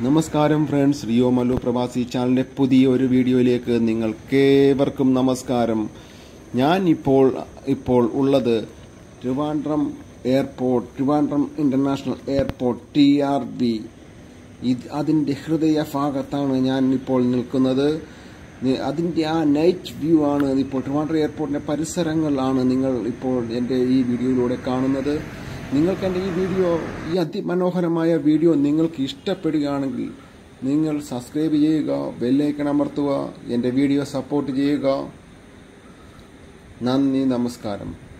നമസ്കാരം friends Rio Mallu പ്രവാസി ചാനലിന്റെ പുതിയ ഒരു വീഡിയോയിലേക്ക് നിങ്ങൾക്കേവർക്കും നമസ്കാരം ഞാൻ ഇപ്പോൾ ഇപ്പോൾ ഉള്ളത് Trivandrum airport Trivandrum international airport T R B ഇത് അതിൻ്റെ ഹൃദയ ഭാഗത്താണ് ഞാൻ ഇപ്പോൾ നിൽക്കുന്നത് നി- അതിൻ്റെ ആ നൈറ്റ് വ്യൂ ആണ് ഇപ്പോൾ ട്രിവാൻഡ്രം എയർപോർട്ടിൻ്റെ പരിസരങ്ങളാണ് നിങ്ങൾ ഇപ്പോൾ എൻ്റെ ഈ വീഡിയോയിലൂടെ കാണുന്നത് നിങ്ങൾക്ക് എൻ്റെ ഈ വീഡിയോ ഈ അതിമനോഹരമായ വീഡിയോ നിങ്ങൾക്ക് ഇഷ്ടപ്പെടുകയാണെങ്കിൽ നിങ്ങൾ സബ്സ്ക്രൈബ് ചെയ്യുക ബെല്ലൈക്കൺ അമർത്തുക എൻ്റെ വീഡിയോ സപ്പോർട്ട് ചെയ്യുക നന്ദി നമസ്കാരം